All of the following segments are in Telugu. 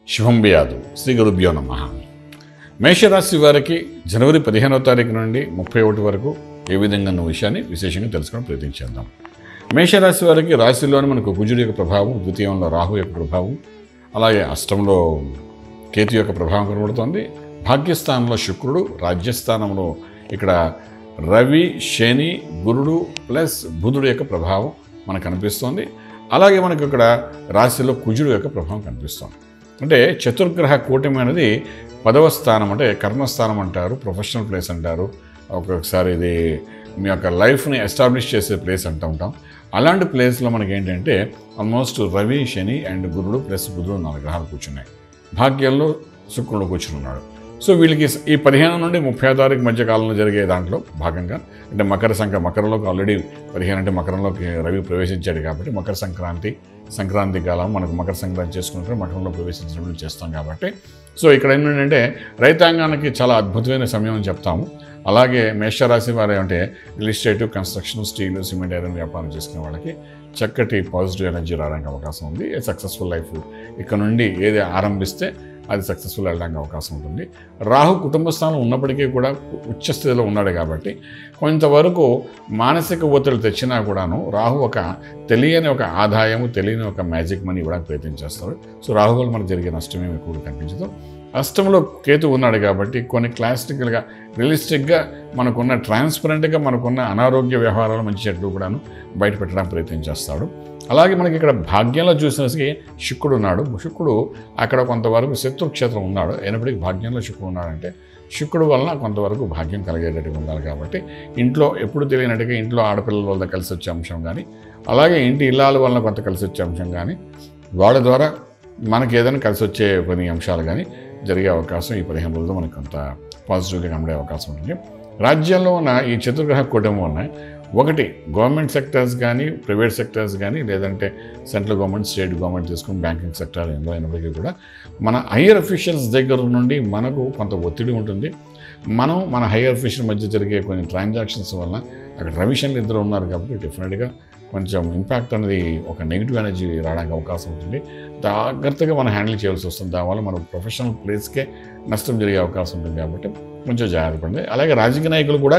శుభం బియాదు శ్రీ గురుభ్యో నమ మేషరాశి వారికి జనవరి పదిహేనవ తారీఖు నుండి ముప్పై ఒకటి వరకు ఏ విధంగా ఉన్న విషయాన్ని విశేషంగా తెలుసుకోవడం ప్రయత్నించేద్దాం మేషరాశి వారికి రాశిలోని మనకు కుజుడి యొక్క ప్రభావం ద్వితీయంలో రాహు యొక్క ప్రభావం అలాగే అష్టంలో కేతు యొక్క ప్రభావం కనబడుతోంది భాగ్యస్థానంలో శుక్రుడు రాజ్యస్థానంలో ఇక్కడ రవి శని గురుడు ప్లస్ బుధుడు యొక్క ప్రభావం మనకు కనిపిస్తోంది అలాగే మనకు ఇక్కడ రాశిలో కుజుడు యొక్క ప్రభావం కనిపిస్తోంది అంటే చతుర్గ్రహ కూటమి అనేది పదవ స్థానం అంటే కర్మస్థానం అంటారు ప్రొఫెషనల్ ప్లేస్ అంటారు ఒక్కొక్కసారి ఇది మీ యొక్క లైఫ్ని ఎస్టాబ్లిష్ చేసే ప్లేస్ అంటూ ఉంటాం అలాంటి ప్లేస్లో మనకి ఏంటంటే ఆల్మోస్ట్ రవి శని అండ్ గురుడు ప్లస్ బుధుడు నాలుగు గ్రహాలు కూర్చున్నాయి భాగ్యంలో శుక్రుడు కూర్చుని ఉన్నాడు సో వీళ్ళకి ఈ పదిహేను నుండి ముప్పై తారీఖు మధ్య కాలంలో జరిగే దాంట్లో భాగంగా అంటే మకర సంక్ర మకరంలోకి ఆల్రెడీ పదిహేను అంటే మకరంలోకి రవి ప్రవేశించాడు కాబట్టి మకర సంక్రాంతి సంక్రాంతి కాలం మనకు మకర సంక్రాంతి చేసుకుంటే మకరంలో ప్రవేశించినప్పుడు చేస్తాం కాబట్టి సో ఇక్కడ ఏంటంటే రైతాంగానికి చాలా అద్భుతమైన సమయం అని చెప్తాము అలాగే మేషరాశి వారు అంటే real estate construction steel cement iron వ్యాపారం చేసుకునే వాళ్ళకి చక్కటి పాజిటివ్ ఎనర్జీ రావడానికి అవకాశం ఉంది సక్సెస్ఫుల్ లైఫ్ ఇక్కడ నుండి ఏది ఆరంభిస్తే అది సక్సెస్ఫుల్ వెళ్ళడానికి అవకాశం ఉంటుంది రాహు కుటుంబ స్థానం ఉన్నప్పటికీ కూడా ఉచ్చ స్థితిలో ఉన్నాడు కాబట్టి కొంతవరకు మానసిక ఒత్తిడి తెచ్చినా కూడాను రాహు ఒక తెలియని ఒక ఆదాయము తెలియని ఒక మ్యాజిక్ మనీ ఇవ్వడానికి ప్రయత్నం చేస్తారు సో రాహు వల్ల మనకు జరిగే నష్టం ఏమి ఎక్కువ కనిపించదు అష్టంలో కేతు ఉన్నాడు కాబట్టి కొన్ని క్లాసికల్గా రియలిస్టిక్గా మనకున్న ట్రాన్స్పరెంట్గా మనకున్న అనారోగ్య వ్యవహారాలు మంచి చెట్లు కూడాను బయట పెట్టడానికి ప్రయత్నం చేస్తాడు అలాగే మనకి ఇక్కడ భాగ్యంలో చూసినసరికి శుక్రుడు ఉన్నాడు శుక్రుడు అక్కడ కొంతవరకు శత్రుక్షేత్రం ఉన్నాడు అయినప్పటికీ భాగ్యంలో శుక్రుడు ఉన్నాడంటే శుక్రుడు వలన కొంతవరకు భాగ్యం కలిగేటట్టుగా ఉండాలి కాబట్టి ఇంట్లో ఎప్పుడు తెలియనట్టుగా ఇంట్లో ఆడపిల్లల వల్ల కలిసి వచ్చే అంశం కానీ అలాగే ఇంటి ఇల్లాల వలన కొంత కలిసి వచ్చే అంశం కానీ వాళ్ళ ద్వారా మనకి ఏదైనా కలిసి వచ్చే కొన్ని అంశాలు కానీ జరిగే అవకాశం ఈ పదిహేను రోజుల్లో మనకు కొంత పాజిటివ్గా కనబడే అవకాశం ఉంటుంది రాజ్యంలో ఉన్న ఈ చతుర్గ్రహ కూటమి ఉన్నాయి ఒకటి గవర్నమెంట్ సెక్టర్స్ కానీ ప్రైవేట్ సెక్టర్స్ కానీ లేదంటే సెంట్రల్ గవర్నమెంట్ స్టేట్ గవర్నమెంట్ తీసుకుని బ్యాంకింగ్ సెక్టర్ ఎందులో అయినప్పటికీ కూడా మన హయ్యర్ అఫీషియల్స్ దగ్గర నుండి మనకు కొంత ఒత్తిడి ఉంటుంది మనం మన హయ్యర్ అఫీషియల్ మధ్య జరిగే కొన్ని ట్రాన్సాక్షన్స్ వలన అక్కడ రవిషన్లు ఇద్దరు ఉన్నారు కాబట్టి డెఫినెట్గా కొంచెం ఇంపాక్ట్ అనేది ఒక నెగిటివ్ ఎనర్జీ రావడానికి అవకాశం ఉంటుంది జాగ్రత్తగా మనం హ్యాండిల్ చేయాల్సి వస్తుంది దానివల్ల మన ప్రొఫెషనల్ ప్లేస్కే నష్టం జరిగే అవకాశం ఉంటుంది కాబట్టి కొంచెం జాగ్రత్త పడింది అలాగే రాజకీయ నాయకులు కూడా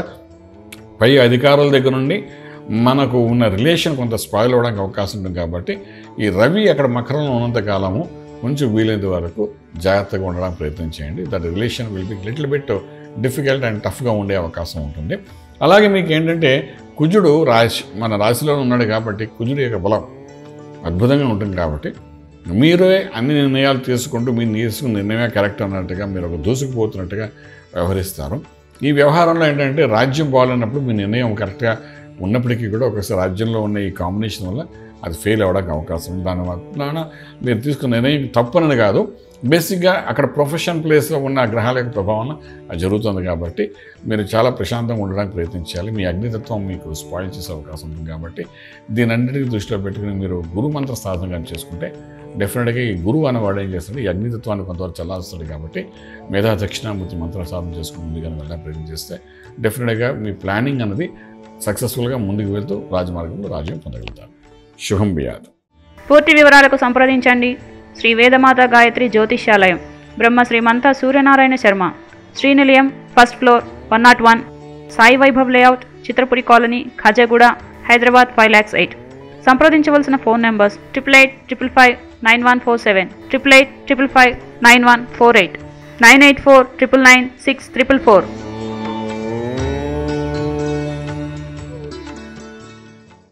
పై అధికారుల దగ్గర నుండి మనకు ఉన్న రిలేషన్ కొంత స్పాయిల్ అవ్వడానికి అవకాశం ఉంటుంది కాబట్టి ఈ రవి అక్కడ మకరంలో ఉన్నంత కాలము కొంచెం వీలైనంత వరకు జాగ్రత్తగా ఉండడానికి ప్రయత్నం చేయండి that relation will be little bit difficult and టఫ్గా ఉండే అవకాశం ఉంటుంది అలాగే మీకు ఏంటంటే కుజుడు రాశి మన రాశిలో ఉన్నాడు కాబట్టి కుజుడు యొక్క బలం అద్భుతంగా ఉంటుంది కాబట్టి మీరే అన్ని నిర్ణయాలు తీసుకుంటూ మీరు తీసుకున్న నిర్ణయమే కరెక్ట్ అన్నట్టుగా మీరు ఒక దూసుకుపోతున్నట్టుగా వ్యవహరిస్తారు ఈ వ్యవహారంలో ఏంటంటే రాజ్యం బాగాలన్నప్పుడు మీ నిర్ణయం కరెక్ట్గా ఉన్నప్పటికీ కూడా ఒకసారి రాజ్యంలో ఉన్న ఈ కాంబినేషన్ వల్ల అది ఫెయిల్ అవ్వడానికి అవకాశం ఉంది దాని వలన మీరు తీసుకున్న నిర్ణయం తప్పనని కాదు బేసిక్గా అక్కడ ప్రొఫెషన్ ప్లేస్లో ఉన్న ఆ గ్రహాల యొక్క ప్రభావం అది జరుగుతుంది కాబట్టి మీరు చాలా ప్రశాంతంగా ఉండడానికి ప్రయత్నించాలి మీ అగ్నితత్వం మీకు స్పాయిల్ చేసే అవకాశం ఉంది కాబట్టి దీని అన్నిటికీ దృష్టిలో పెట్టుకుని మీరు గురు మంత్ర సాధన కానీ చేసుకుంటే డెఫినెట్గా ఈ గురువు అనేవాడు ఏం చేస్తాడు ఈ అగ్నితత్వాన్ని కొంతవరకు చల్లారుస్తాడు కాబట్టి మేధా దక్షిణామూర్తి మంత్ర సాధన చేసుకుని ముందుగానే వెళ్ళడానికి ప్రయత్నం చేస్తే డెఫినెట్గా మీ ప్లానింగ్ అనేది సక్సెస్ఫుల్గా ముందుకు వెళ్తూ రాజమార్గంలో రాజ్యం పొందగలుగుతారు శుభం బియాదు పూర్తి వివరాలకు సంప్రదించండి శ్రీ వేదమాత గాయత్రి జ్యోతిష్యాలయం Brahma Shrimanta Suryanarayana Sharma Srinilayam first floor one nought one Sai Vaibhav layout Chitrapuri colony Khajaguda Hyderabad five lakhs eight సంప్రదించవలసిన phone numbers triple eight triple five nine one four seven triple eight triple five nine one four eight nine eight four triple nine six triple four